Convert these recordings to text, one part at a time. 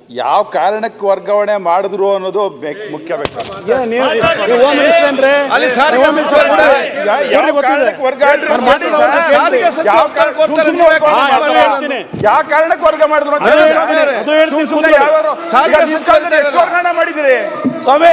ಯಾವ ಕಾರಣಕ್ಕೆ ವರ್ಗಾವಣೆ ಮಾಡಿದ್ರು ಅನ್ನೋದು ಬೇಕ್- ಮುಖ್ಯ ಬೇಕು ಏನ್ ನೀವು- ನೀವು ಹೋಮ್ ಮಿನಿಸ್ಟರ್ ಅಂದ್ರೆ ಅಲ್ಲಿ ಸಾರಿಗೆ ಸಚಿವರಿದ್ದಾರೆ ಈಗ ಯಾವ ಗೊತ್ತಿದೆ. ಕಾರಣಕ್ಕೆ ವರ್ಗಾವಣೆ ಅವ್ರು ಮಾಡಿದ್ರು ಮಾಡಿದ್ರು. ಅಂತ ಸಾರಿಗೆ ಯಾವ ಸಚಿವರು ಕಾರಣ- ಕೊಡ್ತಾರೆ, ಸುಮ್ನೆ ನೀವೇ ವರ್ಗಾವಣೆ ಹಾ, ಅದು ಮಾಡಿದ್ರು. ಹೇಳ್ತೀನಿ. ಯಾವ ಕಾರಣಕ್ಕೆ ವರ್ಗ ಮಾಡಿದ್ರು ಅಂತ ಅದೇ ಹೇಳಿ. ಸ್ವಾಮಿಯವರೇ, ಅದು ಹೇಳ್ತೀನಿ ಸುಮ್ನೆ ಸುಮ್ನೆ ಕೂತ್ಕೊಳ್ಳಿ. ಯಾವ್ದಾದ್ರು ಸಾರಿಗೆ ಈಗ ನೀವು ಸಚಿವರು ಎಷ್ಟು ವರ್ಗಾವಣೆ ಮಾಡಿದಿರಿ ಸ್ವಾಮಿ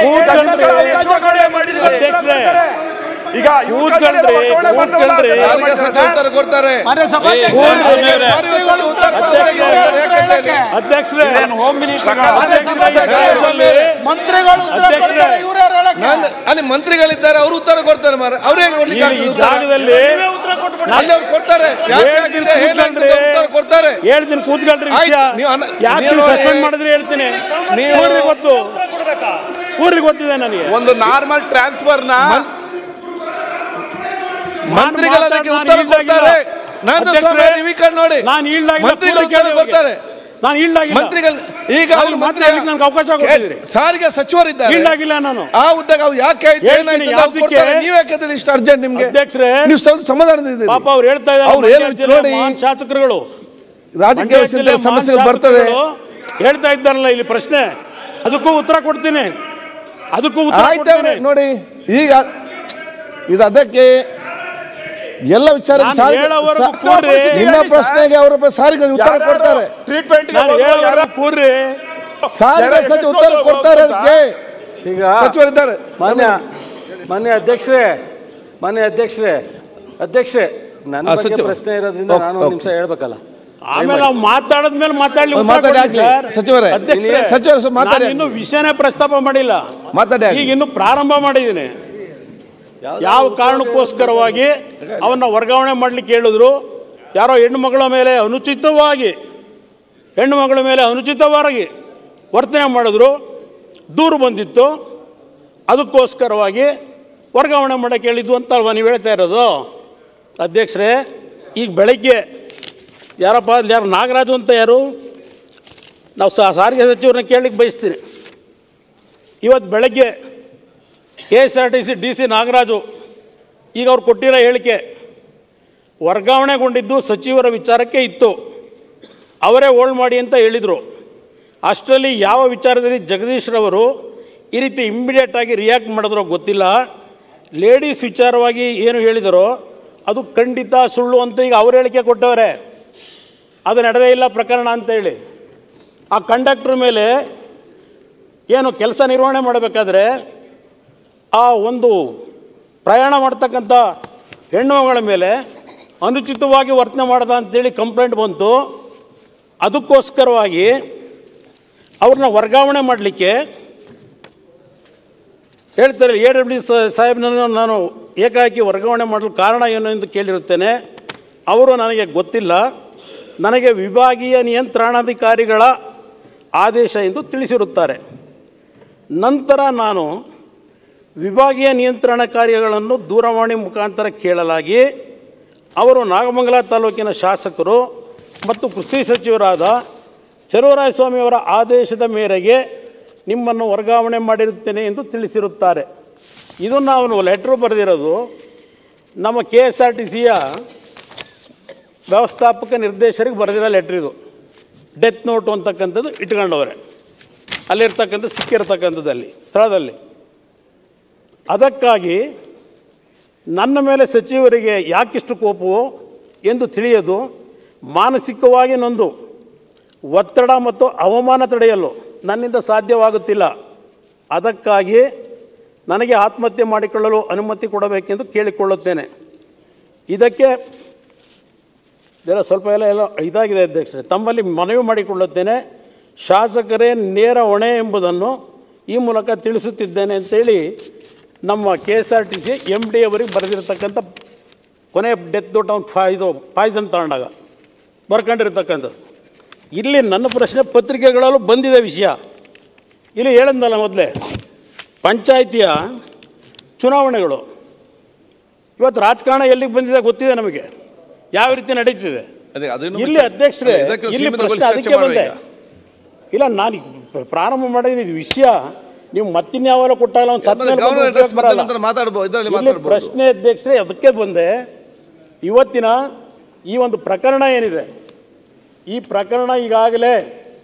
ಈಗ ಈಗ ಇವ್ರ ಕೂತ್ಕೊಳ್ರಿ, ಕೈಯಲ್ಲಿ ವರ್ಗಾವಣೆ ಮಾಡ್ದವಲ್ಲ, ಕೂತ್ಕೊಳ್ರಿ. ಸಾರಿಗೆ ಸಚಿವರು ಉತ್ತರ ಕೊಡ್ತಾರೆ ಮಾನ್ಯ ಸಭಾಧ್ಯಕ್ಷ ಸಾರಿಗೆ ಸಚಿವರು ಉತ್ತರ ಕೊಡ್ತಾರೆ, ಯಾಕೆ ಅಂತ ಹೇಳಿ. ಅಧ್ಯಕ್ಷರೇ ಹೋಮ್ ಮಿನಿಸ್ಟರ್ ಮಂತ್ರಿಗಳು ಉತ್ತರ ಅಧ್ಯಕ್ಷರೇ. ಕೊಡ್ತಾರೆ, ಇವ್ರು ಯಾರು ಹೇಳಕ್ಕೆ? ನಾನು ಅಲ್ಲಿ ಮಂತ್ರಿಗಳಿದ್ದಾರೆ ಅವರು ಉತ್ತರ ಕೊಡ್ತಾರೆ ಮಾರ ಅವರೇ ಕೊಡ್ಲಿಕ್ಕೆ ಈ ಆಗ್ತದೆ ಉತ್ತರ? ಜಾಗದಲ್ಲಿ ಅಲ್ಲಿ ಅವ್ರು ಕೊಡ್ತಾರೆ ಯಾಕೆ ಹೇಳ್ತೀನಿ ಆಗಿದೆ ಏನಾಗ್ತದೆ ಅವ್ರು ಉತ್ತರ ಕೊಡ್ತಾರೆ ಹೇಳ್ತೀನಿ ಕೂತ್ಕೊಳ್ರಿ ಆಯ್ತು, ವಿಷಯ ನೀವು ಅನ್ನ- ಯಾಕೆ ನೀವು ನೋಡಿ. ಸಸ್ಪೆಂಡ್ ಮಾಡಿದ್ರೆ ಹೇಳ್ತೀನಿ ನೀವು- ಪೂರ್ತಿ ಗೊತ್ತು ಪೂರ್ತಿ ಗೊತ್ತಿದೆ ನನಗೆ ಒಂದು ನಾರ್ಮಲ್ ಟ್ರಾನ್ಸ್ಫರ್ ನ ಮಂತ್ರಿಗಳು ಅದಕ್ಕೆ ಉತ್ತರ ಕೊಡ್ತಾರೆ ನಂದು ಸ್ವಾಮಿ ನೀವು ಈ ಕಡೆ ನೋಡಿ ನಾನು ಈಲ್ಡಾಗಿಲ್ಲ ಮಂತ್ರಿಗಳು ಪೂರ್ತಿ ಉತ್ತರ ಕೇಳಿ ಕೊಡ್ತಾರೆ ನಾನು ಈಲ್ಡಾಗಿಲ್ಲ ಮಂತ್ರಿಗಳು ಈಗ ಅವ್ರು ಅವರು ಮಂತ್ರಿ ಮಾತಾಡ್ಲಿಕ್ಕೆ ನನಗೆ ಅವಕಾಶ ಕೊಟ್ಟಿದ್ದೀರಿ. ಸಾರಿಗೆ ಸಚಿವರಿದ್ದಾರೆ ಈಲ್ಡಾಗಿಲ್ಲ ನಾನು ಆ ಹುದ್ದೆಗೆ ಅವ್ರು ಯಾಕೆ ಆಯ್ತು ಹೇಳ್ತೀನಿ, ಏನಾಯ್ತು ಅಂತ ಅವ್ರು ಯಾವ್ದಕ್ಕೆ? ಕೊಡ್ತಾರೆ ನೀವ್ ಯಾಕೆ ಇಷ್ಟು ಅರ್ಜೆಂಟ್ ನಿಮ್ಗೆ ಅಧ್ಯಕ್ಷರೇ ನೀವು ಸ್ವಲ್ಪ ಸಮಾಧಾನದಿದ್ದೀರಿ ಪಾಪ ಅವ್ರು ಹೇಳ್ತಾ ಅವ್ರು ಇದ್ದಾರೆ ಏನು ಮಂಡ್ಯ ಜಿಲ್ಲೆ ನೋಡಿ, ಮಹಾನ್ ಶಾಸಕರುಗಳು ರಾಜಕೀಯ ಮಂಡ್ಯ ಜಿಲ್ಲೆ ಮಹಾನ್ ಸಮಸ್ಯೆಗಳು ಬರ್ತದೆ ಶಾಸಕರುಗಳು ಹೇಳ್ತಾ ಇದ್ದಾರಲ್ಲ ಇಲ್ಲಿ ಪ್ರಶ್ನೆ ಅದಕ್ಕೂ ಉತ್ತರ ಕೊಡ್ತೀನಿ ಅದಕ್ಕೂ ಉತ್ತರ ಆಯ್ತವ್ರೆ ಕೊಡ್ತೀನಿ ನೋಡಿ ಈಗ ಇದು ಅದಕ್ಕೆ ಎಲ್ಲ ವಿಚಾರಕ್ಕೆ ನಾನು ಸಾರಿಗೆ ಹೇಳೋವರೆಗೂ ಸಾ- ಕೂರ್ರಿ. ನಿಮ್ಮ ಪ್ರಶ್ನೆಗೆ ಅವರ ಸಾರಿಗೆ ಉತ್ತರ ಕೊಡ್ತಾರೆ ಟ್ರೀಟ್ಮೆಂಟ್ ನಾನು ಹೇಳೋವರೆಗೂ ಕೂರ್ರಿ ಸಾರಿಗೆ ಯಾರು ಸಚಿವ ಎಷ್ಟು ಉತ್ತರ ಹೊತ್ತು ಕೊಡ್ತಾರೆ ಗೊತ್ತಾ? ಅದಕ್ಕೆ ಈಗ ಸಚಿವರಿದ್ದಾರೆ ಮಾನ್ಯ ಮಾನ್ಯ ಅಧ್ಯಕ್ಷರೇ ಮಾನ್ಯ ಅಧ್ಯಕ್ಷರೇ ಅಧ್ಯಕ್ಷೆ ನನ್ನ ಆ, ಬಗ್ಗೆ ಸಚಿವ- ಪ್ರಶ್ನೆ ಇರೋದ್ರಿಂದ ಓಕೆ, ನಾನು ಒಂದು ಓಕೆ. ನಿಮಿಷ ಹೇಳ್ಬೇಕಲ್ಲ ಆಮೇಲೆ ನಾವು ಮಾತಾಡಿದ್ಮೇಲೆ ಮಾತಾಡ್ಲಿ ಉತ್ತರ ಮಾತಾಡಿ ಕೊಡ್ತೀನಿ ಆಗ್ಲಿ. ಸರ್. ಸಚಿವರೇ, ಅಧ್ಯಕ್ಷರೇ, ಸಚಿವರು ಸ್ವಲ್ಪ ಮಾತಾಡಿ. ನಾನು ಇನ್ನು ವಿಷಯನೇ ಪ್ರಸ್ತಾಪ ಮಾಡಿಲ್ಲ ಮಾತಾಡಿ ಆಗ್ಲಿ. ಈಗ ಇನ್ನು ಪ್ರಾರಂಭ ಮಾಡಿದ್ದೀನಿ ಯಾವ ಕಾರಣಕ್ಕೋಸ್ಕರವಾಗಿ ಅವನ್ನ ವರ್ಗಾವಣೆ ಮಾಡ್ಲಿಕ್ಕೆ ಹೇಳಿದ್ರು ಯಾರೋ ಹೆಣ್ಣು ಮಗಳ ಮೇಲೆ ಅನುಚಿತವಾಗಿ ಹೆಣ್ಣು ಮಗಳ ಮೇಲೆ ಅನುಚಿತವಾಗಿ ವರ್ತನೆ ಮಾಡಿದ್ರು ದೂರು ಬಂದಿತ್ತು ಅದಕ್ಕೋಸ್ಕರವಾಗಿ ವರ್ಗಾವಣೆ ಮಾಡೋಕ್ಕೆ ಹೇಳಿದ್ದು ಅಂತ ಅಲ್ವಾ ನೀವು ಹೇಳ್ತಾ ಇರೋದು ಅಧ್ಯಕ್ಷರೇ ಈಗ ಬೆಳಗ್ಗೆ ಯಾರಪ್ಪ ಅಲ್ಲಿ ಯಾರು ನಾಗರಾಜು ಅಂತ ಯಾರು ನಾವು ಸಾ ಸಾರಿಗೆ ಸಚಿವರನ್ನ ಕೇಳಲಿಕ್ಕೆ ಬಯಸ್ತೀನಿ ಇವತ್ತು ಬೆಳಗ್ಗೆ K S R T C D C Nagaraju ಈಗ ಅವ್ರು ಕೊಟ್ಟಿರೋ ಹೇಳಿಕೆ ವರ್ಗಾವಣೆಗೊಂಡಿದ್ದು ಸಚಿವರ ವಿಚಾರಕ್ಕೆ ಇತ್ತು ಅವರೇ ಹೋಲ್ಡ್ ಮಾಡಿ ಅಂತ ಹೇಳಿದರು ಅಷ್ಟರಲ್ಲಿ ಯಾವ ವಿಚಾರದಲ್ಲಿ ಜಗದೀಶ್ರವರು ಈ ರೀತಿ ಇಮ್ಮಿಡಿಯೇಟಾಗಿ ರಿಯಾಕ್ಟ್ ಮಾಡಿದ್ರೋ ಗೊತ್ತಿಲ್ಲ ಲೇಡೀಸ್ ವಿಚಾರವಾಗಿ ಏನು ಹೇಳಿದರೋ ಅದು ಖಂಡಿತ ಸುಳ್ಳು ಅಂತ ಈಗ ಅವ್ರು ಹೇಳಿಕೆ ಕೊಟ್ಟವರೆ ಅದು ನಡೆದೇ ಇಲ್ಲ ಪ್ರಕರಣ ಅಂತೇಳಿ ಆ ಕಂಡಕ್ಟ್ರ್ ಮೇಲೆ ಏನು ಕೆಲಸ ನಿರ್ವಹಣೆ ಮಾಡಬೇಕಾದ್ರೆ ಆ ಒಂದು ಪ್ರಯಾಣ ಮಾಡ್ತಕ್ಕಂಥ ಹೆಣ್ಣುಮಗಳ ಮೇಲೆ ಅನುಚಿತವಾಗಿ ವರ್ತನೆ ಮಾಡ್ದ ಅಂತೇಳಿ ಕಂಪ್ಲೇಂಟ್ ಬಂತು ಅದಕ್ಕೋಸ್ಕರವಾಗಿ ಅವ್ರನ್ನ ವರ್ಗಾವಣೆ ಮಾಡಲಿಕ್ಕೆ ಹೇಳ್ತಾರೆ ಎ ಡಬ್ಲ್ಯೂ ಸಾಹೇಬ್ನನ್ನು ನಾನು ಏಕಾಏಕಿ ವರ್ಗಾವಣೆ ಮಾಡಲು ಕಾರಣ ಏನು ಎಂದು ಕೇಳಿರುತ್ತೇನೆ ಅವರು ನನಗೆ ಗೊತ್ತಿಲ್ಲ ನನಗೆ ವಿಭಾಗೀಯ ನಿಯಂತ್ರಣಾಧಿಕಾರಿಗಳ ಆದೇಶ ಎಂದು ತಿಳಿಸಿರುತ್ತಾರೆ ನಂತರ ನಾನು ವಿಭಾಗೀಯ ನಿಯಂತ್ರಣ ಕಾರ್ಯಗಳನ್ನು ದೂರವಾಣಿ ಮುಖಾಂತರ ಕೇಳಲಾಗಿ ಅವರು ನಾಗಮಂಗಲ ತಾಲೂಕಿನ ಶಾಸಕರು ಮತ್ತು ಕೃಷಿ ಸಚಿವರಾದ ಚಲುವರಾಯಸ್ವಾಮಿಯವರ ಆದೇಶದ ಮೇರೆಗೆ ನಿಮ್ಮನ್ನು ವರ್ಗಾವಣೆ ಮಾಡಿರುತ್ತೇನೆ ಎಂದು ತಿಳಿಸಿರುತ್ತಾರೆ ಇದನ್ನು ಅವನು ಲೆಟ್ರು ಬರೆದಿರೋದು ನಮ್ಮ ಕೆ ಎಸ್ ಆರ್ ಟಿ ಸಿಯ ವ್ಯವಸ್ಥಾಪಕ ನಿರ್ದೇಶಕರಿಗೆ ಬರೆದಿರೋ ಲೆಟ್ರ್ ಇದು ಡೆತ್ ನೋಟು ಅಂತಕ್ಕಂಥದ್ದು ಇಟ್ಕೊಂಡವ್ರೆ ಅಲ್ಲಿರ್ತಕ್ಕಂಥ ಸಿಕ್ಕಿರ್ತಕ್ಕಂಥದ್ದಲ್ಲಿ ಸ್ಥಳದಲ್ಲಿ ಅದಕ್ಕಾಗಿ ನನ್ನ ಮೇಲೆ ಸಚಿವರಿಗೆ ಯಾಕಿಷ್ಟು ಕೋಪವೋ ಎಂದು ತಿಳಿಯದು ಮಾನಸಿಕವಾಗಿ ನೊಂದು ಒತ್ತಡ ಮತ್ತು ಅವಮಾನ ತಡೆಯಲು ನನ್ನಿಂದ ಸಾಧ್ಯವಾಗುತ್ತಿಲ್ಲ ಅದಕ್ಕಾಗಿ ನನಗೆ ಆತ್ಮಹತ್ಯೆ ಮಾಡಿಕೊಳ್ಳಲು ಅನುಮತಿ ಕೊಡಬೇಕೆಂದು ಕೇಳಿಕೊಳ್ಳುತ್ತೇನೆ ಇದಕ್ಕೆ ಇದೆಲ್ಲ ಸ್ವಲ್ಪ ಎಲ್ಲ ಎಲ್ಲ ಇದಾಗಿದೆ ಅಧ್ಯಕ್ಷರೇ ತಮ್ಮಲ್ಲಿ ಮನವಿ ಮಾಡಿಕೊಳ್ಳುತ್ತೇನೆ ಶಾಸಕರೇ ನೇರ ಹೊಣೆ ಎಂಬುದನ್ನು ಈ ಮೂಲಕ ತಿಳಿಸುತ್ತಿದ್ದೇನೆ ಅಂತೇಳಿ ನಮ್ಮ K S R T C M D ಅವರಿಗೆ ಬರೆದಿರ್ತಕ್ಕಂಥ ಕೊನೆ ಡೆತ್ ನೋಟ್ ಅವ್ನು ಫಾ ಇದು ಪಾಯ್ಸನ್ ತಗೊಂಡಾಗ ಬರ್ಕೊಂಡಿರ್ತಕ್ಕಂಥದ್ದು ಇಲ್ಲಿ ನನ್ನ ಪ್ರಶ್ನೆ ಪತ್ರಿಕೆಗಳಲ್ಲೂ ಬಂದಿದೆ ವಿಷಯ ಇಲ್ಲಿ ಹೇಳಿದ್ನಲ್ಲ ಮೊದಲೇ ಪಂಚಾಯಿತಿಯ ಚುನಾವಣೆಗಳು ಇವತ್ತು ರಾಜಕಾರಣ ಎಲ್ಲಿಗೆ ಬಂದಿದೆ ಗೊತ್ತಿದೆ ನಮಗೆ ಯಾವ ರೀತಿ ನಡೀತಿದೆ ಅದೇ ಅದನ್ನು ಇಲ್ಲಿ ಅಧ್ಯಕ್ಷರೇ ಇದಕ್ಕೆ ಇಲ್ಲಿ ಸೀಮಿತಗೊಳಿಸಿ ಪ್ರಶ್ನೆ ಚರ್ಚೆ ಅದಕ್ಕೆ ಮಾಡುವ ಬಂದೆ ಈಗ. ಇಲ್ಲ ನಾನು ಈಗ ಪ್ರಾರಂಭ ಮಾಡಿದ ಇದು ವಿಷಯ ನೀವು ಮತ್ತಿನ್ಯಾವೆಲ್ಲ ಕೊಟ್ಟಾಗ ಒಂದು ಸತ್ತ ಮೇಲೆ ಗವರ್ನರ್ ಬಂದು ಅಡ್ರೆಸ್ ಉಪಯೋಗ ಬರಲ್ಲ. ನಂತರ ಮಾತಾಡ್ಬೋದು ಇದರಲ್ಲಿ ಇಲ್ಲಿ ಮಾತಾಡ್ಬೋದು ಪ್ರಶ್ನೆ ಅಧ್ಯಕ್ಷರೇ ಅದಕ್ಕೆ ಬಂದೆ ಇವತ್ತಿನ ಈ ಒಂದು ಪ್ರಕರಣ ಏನಿದೆ ಈ ಪ್ರಕರಣ ಈಗಾಗಲೇ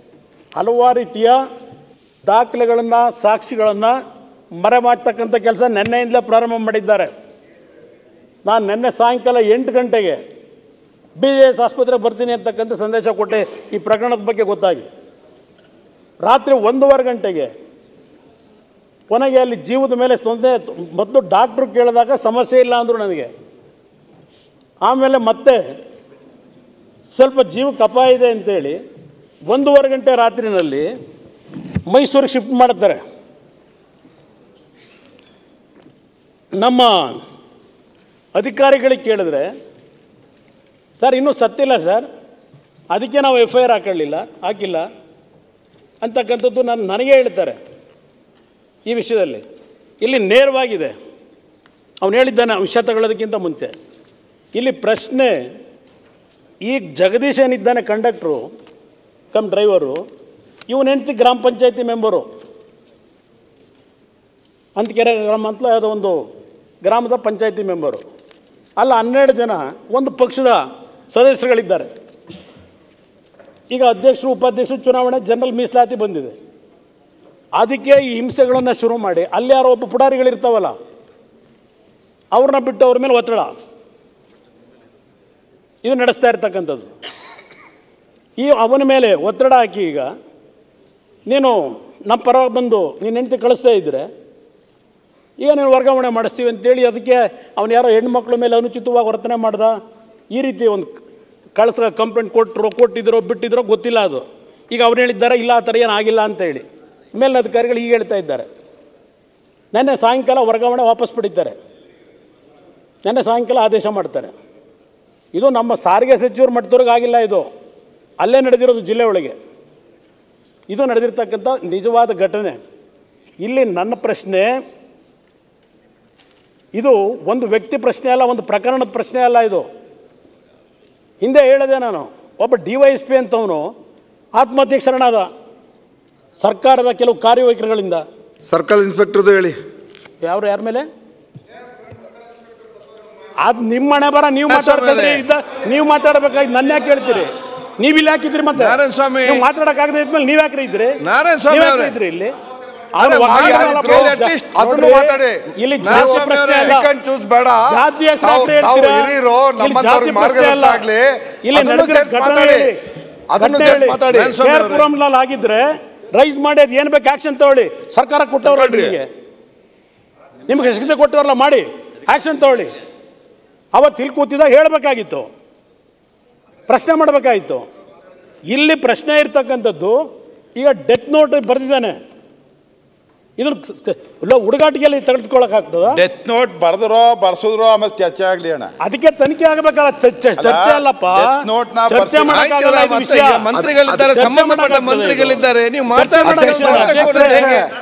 ಹಲವಾರು ರೀತಿಯ ದಾಖಲೆಗಳನ್ನು ಸಾಕ್ಷಿಗಳನ್ನು ಮರೆಮಾಡ್ತಕ್ಕಂಥ ಕೆಲಸ ನಿನ್ನೆಯಿಂದಲೇ ಪ್ರಾರಂಭ ಮಾಡಿದ್ದಾರೆ ನಾನು ನಿನ್ನೆ ಸಾಯಂಕಾಲ ಎಂಟು ಗಂಟೆಗೆ ಬಿ ಜೆ ಎಸ್ ಆಸ್ಪತ್ರೆಗೆ ಬರ್ತೀನಿ ಅಂತಕ್ಕಂಥ ಸಂದೇಶ ಕೊಟ್ಟೆ ಈ ಪ್ರಕರಣದ ಬಗ್ಗೆ ಗೊತ್ತಾಗಿ ರಾತ್ರಿ ಒಂದೂವರೆ ಗಂಟೆಗೆ ಕೊನೆಗೆ ಅಲ್ಲಿ ಜೀವದ ಮೇಲೆ ತೊಂದರೆ ಮೊದಲು ಡಾಕ್ಟ್ರು ಕೇಳಿದಾಗ ಸಮಸ್ಯೆ ಇಲ್ಲ ಅಂದರು ನನಗೆ ಆಮೇಲೆ ಮತ್ತೆ ಸ್ವಲ್ಪ ಜೀವಕ್ಕೆ ಅಪಾಯ ಇದೆ ಅಂತೇಳಿ ಒಂದೂವರೆ ಗಂಟೆ ರಾತ್ರಿನಲ್ಲಿ ಮೈಸೂರಿಗೆ ಶಿಫ್ಟ್ ಮಾಡ್ತಾರೆ ನಮ್ಮ ಅಧಿಕಾರಿಗಳಿಗೆ ಕೇಳಿದ್ರೆ ಸರ್ ಇನ್ನೂ ಸತ್ತಿಲ್ಲ ಸರ್ ಅದಕ್ಕೆ ನಾವು ಎಫ್ ಐ ಆರ್ ಹಾಕೊಳ್ಳಿಲ್ಲ ಹಾಕಿಲ್ಲ ಅಂತಕ್ಕಂಥದ್ದು ನಾನು ನನಗೇ ಹೇಳ್ತಾರೆ ಈ ವಿಷಯದಲ್ಲಿ ಇಲ್ಲಿ ನೇರವಾಗಿದೆ ಅವನು ಹೇಳಿದ್ದಾನೆ ವಿಷ ತಗೊಳ್ಳೋದಕ್ಕಿಂತ ಮುಂಚೆ ಇಲ್ಲಿ ಪ್ರಶ್ನೆ ಈ ಜಗದೀಶ್ ಏನಿದ್ದಾನೆ ಕಂಡಕ್ಟ್ರು ಕಮ್ ಡ್ರೈವರು ಇವನ ಹೆಂಡತಿ ಗ್ರಾಮ ಪಂಚಾಯತಿ ಮೆಂಬರು ಅಂತಕೆರೆ ಗ್ರಾಮ ಅಂತ ಯಾವುದೋ ಒಂದು ಗ್ರಾಮದ ಪಂಚಾಯತಿ ಮೆಂಬರು ಅಲ್ಲ ಹನ್ನೆರಡು ಜನ ಒಂದು ಪಕ್ಷದ ಸದಸ್ಯರುಗಳಿದ್ದಾರೆ ಈಗ ಅಧ್ಯಕ್ಷರು ಉಪಾಧ್ಯಕ್ಷರು ಚುನಾವಣೆ ಜನರಲ್ ಮೀಸಲಾತಿ ಬಂದಿದೆ ಅದಕ್ಕೆ ಈ ಹಿಂಸೆಗಳನ್ನು ಶುರು ಮಾಡಿ ಅಲ್ಲಿ ಯಾರೋ ಒಬ್ಬ ಪುಡಾರಿಗಳಿರ್ತಾವಲ್ಲ ಅವ್ರನ್ನ ಬಿಟ್ಟು ಅವ್ರ ಮೇಲೆ ಒತ್ತಡ ಇದು ನಡೆಸ್ತಾ ಇರ್ತಕ್ಕಂಥದ್ದು ಈ ಅವನ ಮೇಲೆ ಒತ್ತಡ ಹಾಕಿ ಈಗ ನೀನು ನಮ್ಮ ಪರವಾಗಿ ಬಂದು ನೀನು ಹೆಂಡತಿ ಕಳಿಸ್ತಾ ಇದ್ದರೆ ಈಗ ನೀನು ವರ್ಗಾವಣೆ ಮಾಡಿಸ್ತೀವಿ ಅಂತೇಳಿ ಅದಕ್ಕೆ ಅವನು ಯಾರೋ ಹೆಣ್ಮಕ್ಳ ಮೇಲೆ ಅನುಚಿತವಾಗಿ ವರ್ತನೆ ಮಾಡ್ದ ಈ ರೀತಿ ಒಂದು ಕಳಿಸ ಕಂಪ್ಲೇಂಟ್ ಕೊಟ್ಟರು ಕೊಟ್ಟಿದ್ರೋ ಬಿಟ್ಟಿದ್ರೋ ಗೊತ್ತಿಲ್ಲ ಅದು ಈಗ ಅವ್ರು ಹೇಳಿದ್ದಾರೆ ಇಲ್ಲ ಆ ಥರ ಏನು ಆಗಿಲ್ಲ ಅಂತ ಹೇಳಿ ಮೇಲಿನ ಅಧಿಕಾರಿಗಳು ಈಗ ಹೇಳ್ತಾ ಇದ್ದಾರೆ ನೆನ್ನೆ ಸಾಯಂಕಾಲ ವರ್ಗಾವಣೆ ವಾಪಸ್ ಪಡಿತಾರೆ ನೆನ್ನೆ ಸಾಯಂಕಾಲ ಆದೇಶ ಮಾಡ್ತಾರೆ ಇದು ನಮ್ಮ ಸಾರಿಗೆ ಸಚಿವರು ಮಟ್ಟದವ್ರಿಗೆ ಆಗಿಲ್ಲ ಇದು ಅಲ್ಲೇ ನಡೆದಿರೋದು ಜಿಲ್ಲೆ ಒಳಗೆ ಇದು ನಡೆದಿರ್ತಕ್ಕಂಥ ನಿಜವಾದ ಘಟನೆ ಇಲ್ಲಿ ನನ್ನ ಪ್ರಶ್ನೆ ಇದು ಒಂದು ವ್ಯಕ್ತಿ ಪ್ರಶ್ನೆ ಅಲ್ಲ ಒಂದು ಪ್ರಕರಣದ ಪ್ರಶ್ನೆ ಅಲ್ಲ ಇದು ಹಿಂದೆ ಹೇಳಿದೆ ನಾನು ಒಬ್ಬ ಡಿ ವೈ ಎಸ್ ಪಿ ಅಂತವನು ಆತ್ಮಹತ್ಯೆಗೆ ಶರಣಾದ ಸರ್ಕಾರದ ಕೆಲವು ಕಾರ್ಯವೈಖರಿಗಳಿಂದ ಸರ್ಕಲ್ ಇನ್ಸ್ಪೆಕ್ಟರ್ದು ಹೇಳಿ ಯಾರು ಯಾರ ಮೇಲೆ ಅದು ನಿಮ್ಮ ಹಣೆ ಬರ ನೀವು ಮಾತಾಡ್ತಿದ್ರಿ ಇದ್ದ ನೀವು ಮಾತಾಡ್ಬೇಕಾಗಿ ನನ್ನ ಯಾಕೆ ಹೇಳ್ತೀರಿ ನೀವು ಇಲ್ಲಿ ಹಾಕಿದ್ರಿ ಮತ್ತೆ ನಾರಾಯಣ ಸ್ವಾಮಿ. ನೀವು ಮಾತಾಡಕ್ಕಾಗದೆ ಇದ್ಮೇಲೆ ನೀವು ಯಾಕ್ರಿ ಇದ್ರಿ ನಾರಾಯಣ ಸ್ವಾಮಿ ನೀವ್ ಯಾಕ್ರಿ ಅವ್ರೆ. ಇದ್ರಿ ಇಲ್ಲಿ ಅರೆ, ಅವ್ರು ಮಾತಾಡಿ, ಮಾತಾಡಲ್ಲ ಕೇಳಿ ಬಾ. at least. ಅದನ್ನು ನೋಡ್ರಿ, ಮಾತಾಡಿ. ಇಲ್ಲಿ ನಾರಾಯಣ ಜಾತಿ ಸ್ವಾಮಿ ಪ್ರಶ್ನೆ ಅವರೇ, ಅಲ್ಲ pick and choose ಬೇಡ ಜಾತಿ ಹೆಸರು ತಾವು- ಹಾಕ್ರಿ ತಾವು ಹೇಳ್ತೀರಾ? ಹಿರೀರು, ಇಲ್ಲಿ ನಮ್ಮಂಥವ್ರಿಗೆ ಜಾತಿ ಪ್ರಶ್ನೆ ಅಲ್ಲ. ಮಾರ್ಗದರ್ಶನ ಆಗ್ಲಿ. ಇಲ್ಲಿ ಅದನ್ನು ನಡೆದಿರೋ ಸೇರ್ಸಿ ಘಟನೆ ಮಾತಾಡಿ. ಹೇಳಿ. ಅದನ್ನು ಘಟನೆ ಸೇರ್ಸಿ ಹೇಳಿ. ಮಾತಾಡಿ. ನಾರಾಯಣ ಸ್ವಾಮಿ ಕೇರ್ ಅವರೇ. ಪುರಂನಲ್ಲಿ ಆಗಿದ್ರೆ ರೈಸ್ ಮಾಡಿ ಅದು ಏನು ಬೇಕು ಆಕ್ಷನ್ ತಗೊಳ್ಳಿ ಸರ್ಕಾರ ಕೊಟ್ಟವ್ರ ತಗೊಳ್ರಿ. ನಿಮಗೆ ನಿಮಗೆ ಶಿಕ್ಷೆ ಕೊಟ್ಟವ್ರಲ್ಲ ಮಾಡಿ ಆಕ್ಷನ್ ತಗೊಳ್ಳಿ ಅವತ್ತು ಇಲ್ಲಿ ಕೂತಿದ್ದಾಗ ಹೇಳಬೇಕಾಗಿತ್ತು ಪ್ರಶ್ನೆ ಮಾಡಬೇಕಾಗಿತ್ತು ಇಲ್ಲಿ ಪ್ರಶ್ನೆ ಇರ್ತಕ್ಕಂಥದ್ದು ಈಗ ಡೆತ್ ನೋಟ್ ಬರೆದಿದ್ದಾನೆ ಇದನ್ನು ಸ- ಸ- ಇಲ್ಲ ಹುಡುಗಾಟಿಗೆಲ್ಲ ತೆಗೆದುಕೊಳ್ಳೋಕ್ಕಾಗ್ತದ ಡೆತ್ ನೋಟ್ ಬರ್ದ್ರೋ ಬರ್ಸಿದ್ರೋ ಆಮೇಲೆ ಚರ್ಚೆ ಆಗ್ಲಿ ಅಣ್ಣ ಅದಕ್ಕೆ ತನಿಖೆ ಆಗಬೇಕಲ್ಲ ಚ- ಚ- ಚರ್ಚೆ ಅಲ್ಲಪ್ಪ ಡೆತ್ ನೋಟ್ನ ಚರ್ಚೆ ಬರ್ಸಿ- ಮಾಡಕ್ಕಾಗಲ್ಲ ಆಯ್ತು, ಇದು ಮತ್ತೆ ವಿಷಯ. ಈಗ ಮಂತ್ರಿಗಳಿದ್ದಾರೆ ಚರ್ಚೆ ಸಂಬಂಧಪಟ್ಟ ಮಾಡಕ್ಕಾಗ್ತದೆ ಇದು. ಮಂತ್ರಿಗಳಿದ್ದಾರೆ ನೀವು ಚರ್ಚೆ ಮಾತಾಡಿ ಮಾಡಕ್ಕಾಗಲ್ಲ. ಅವಕಾಶ ಕೊಡೋದು ಹೇಗೆ?